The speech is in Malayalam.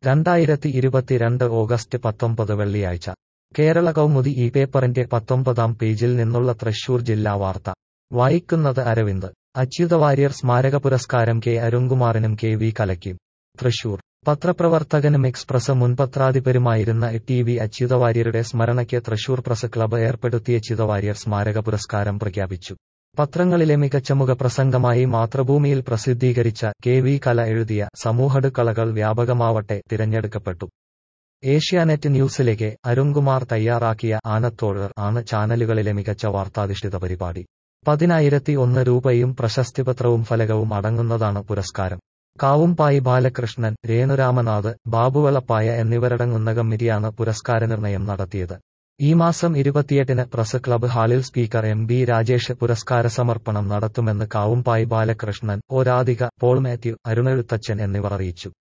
രണ്ടായിരത്തി ഇരുപത്തിരണ്ട് ഓഗസ്റ്റ് പത്തൊമ്പത് വെള്ളിയാഴ്ച കേരള കൗമുദി ഈ പേപ്പറിന്റെ പത്തൊമ്പതാം പേജിൽ നിന്നുള്ള തൃശൂർ ജില്ലാ വാർത്ത വായിക്കുന്നത് അരവിന്ദ് അച്യുതവാര്യർ സ്മാരക പുരസ്കാരം കെ അരുൺകുമാറിനും കെ വി കലയ്ക്കും തൃശൂർ പത്രപ്രവർത്തകനും എക്സ്പ്രസ് മുൻ പത്രാധിപരുമായിരുന്ന ടി വി അച്യുതവാര്യരുടെ സ്മരണയ്ക്ക് തൃശൂർ പ്രസ് ക്ലബ്ബ് ഏർപ്പെടുത്തിയ അച്യുതവാര്യർ സ്മാരക പുരസ്കാരം പ്രഖ്യാപിച്ചു പത്രങ്ങളിലെ മികച്ച മുഖപ്രസംഗമായി മാതൃഭൂമിയിൽ പ്രസിദ്ധീകരിച്ച കെ വി കല എഴുതിയ സമൂഹടുക്കളകൾ വ്യാപകമാവട്ടെ തിരഞ്ഞെടുക്കപ്പെട്ടു ഏഷ്യാനെറ്റ് ന്യൂസിലേക്ക് അരുൺകുമാർ തയ്യാറാക്കിയ ആനത്തോഴർ ആണ് ചാനലുകളിലെ മികച്ച വാർത്താധിഷ്ഠിത പരിപാടി പതിനായിരത്തി ഒന്ന് രൂപയും പ്രശസ്തിപത്രവും ഫലകവും അടങ്ങുന്നതാണ് പുരസ്കാരം കാവുംപായി ബാലകൃഷ്ണൻ രേണുരാമനാഥ് ബാബുവളപ്പായ എന്നിവരടങ്ങുന്ന കമ്മിറ്റിയാണ് പുരസ്കാര നിർണയം നടത്തിയത് ഈ മാസം ഇരുപത്തിയെട്ടിന് പ്രസ് ക്ലബ്ബ് ഹാളിൽ സ്പീക്കർ എം ബി രാജേഷ് പുരസ്കാര സമർപ്പണം നടത്തുമെന്ന് കാവുംപായി ബാലകൃഷ്ണൻ ഒ രാധിക പോൾ മാത്യു അരുണെഴുത്തച്ഛൻ എന്നിവർ അറിയിച്ചു